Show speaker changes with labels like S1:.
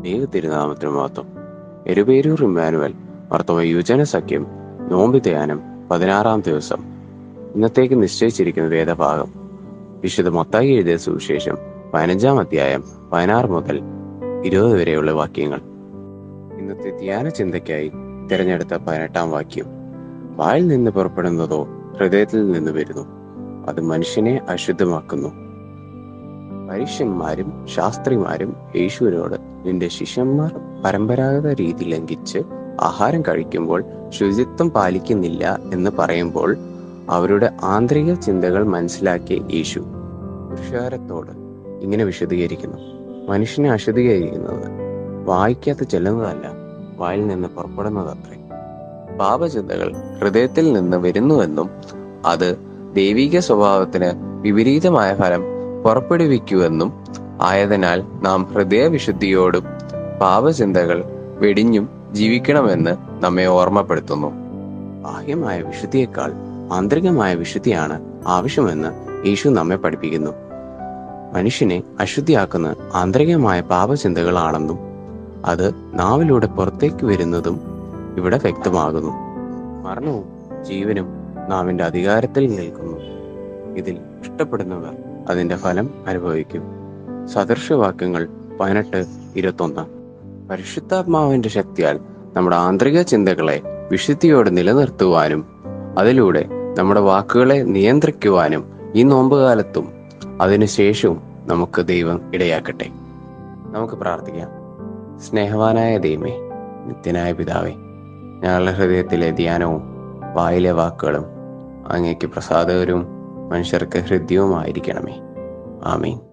S1: ഏക തിരുനാമത്തിന് മഹത്വം എരുപേരൂർ ഇമ്മാനുവൽ മർത്തവ യുവജന സഖ്യം നോമ്പ് ധ്യാനം പതിനാറാം ദിവസം ഇന്നത്തേക്ക് നിശ്ചയിച്ചിരിക്കുന്ന വേദഭാഗം വിശുദ്ധ മൊത്തായി എഴുതിയ സുവിശേഷം പതിനഞ്ചാം അധ്യായം പതിനാറ് മുതൽ ഇരുപത് വരെയുള്ള വാക്യങ്ങൾ ഇന്നത്തെ ധ്യാന ചിന്തയ്ക്കായി തിരഞ്ഞെടുത്ത പതിനെട്ടാം വാക്യം വായിൽ നിന്ന് പുറപ്പെടുന്നതോ ഹൃദയത്തിൽ നിന്ന് വരുന്നു അത് മനുഷ്യനെ അശുദ്ധമാക്കുന്നു പരീക്ഷന്മാരും ശാസ്ത്രിമാരും യേശുവിനോട് നിന്റെ ശിഷ്യന്മാർ പരമ്പരാഗത രീതി ലംഘിച്ച് ആഹാരം കഴിക്കുമ്പോൾ ശുചിത്വം പാലിക്കുന്നില്ല എന്ന് പറയുമ്പോൾ അവരുടെ ആന്തരിക ചിന്തകൾ മനസ്സിലാക്കിയ യേശു പുരുഷാരത്തോട് ഇങ്ങനെ വിശദീകരിക്കുന്നു മനുഷ്യനെ അശുദ്ധീകരിക്കുന്നത് വായിക്കാത്ത ചെല്ലുന്നതല്ല വായിൽ നിന്ന് പുറപ്പെടുന്നതത്രേ പാപചിന്തകൾ ഹൃദയത്തിൽ നിന്ന് വരുന്നുവെന്നും അത് ദൈവിക സ്വഭാവത്തിന് വിപരീതമായ ഫലം പുറപ്പെടുവിക്കുമെന്നും ആയതിനാൽ നാം ഹൃദയവിശുദ്ധിയോടും പാപചിന്തകൾ വെടിഞ്ഞും ജീവിക്കണമെന്ന് നമ്മെ ഓർമ്മപ്പെടുത്തുന്നു ബാഹ്യമായ വിശുദ്ധിയേക്കാൾ ആന്തരികമായ വിശുദ്ധിയാണ് ആവശ്യമെന്ന് യേശു നമ്മെ പഠിപ്പിക്കുന്നു മനുഷ്യനെ അശുദ്ധിയാക്കുന്ന ആന്തരികമായ പാപചിന്തകളാണെന്നും അത് നാവിലൂടെ പുറത്തേക്ക് വരുന്നതും ഇവിടെ വ്യക്തമാകുന്നു മരണവും ജീവനും നാവിന്റെ അധികാരത്തിൽ നിൽക്കുന്നു ഇതിൽ ഇഷ്ടപ്പെടുന്നവർ അതിന്റെ ഫലം അനുഭവിക്കും സദൃശവാക്യങ്ങൾ പതിനെട്ട് ഇരുപത്തൊന്ന് പരിശുദ്ധാത്മാവിന്റെ ശക്തിയാൽ നമ്മുടെ ആന്തരിക ചിന്തകളെ വിശുദ്ധിയോടെ നിലനിർത്തുവാനും അതിലൂടെ നമ്മുടെ വാക്കുകളെ നിയന്ത്രിക്കുവാനും ഈ നോമ്പുകാലത്തും അതിനുശേഷവും നമുക്ക് ദൈവം ഇടയാക്കട്ടെ നമുക്ക് പ്രാർത്ഥിക്കാം സ്നേഹവാനായ ദൈവമേ നിത്യനായ പിതാവേ ഞങ്ങളുടെ ഹൃദയത്തിലെ ധ്യാനവും വായിലെ വാക്കുകളും അങ്ങേക്ക് പ്രസാദകരവും മനുഷ്യർക്ക് ഹൃദ്യവുമായിരിക്കണമേ ആമീൻ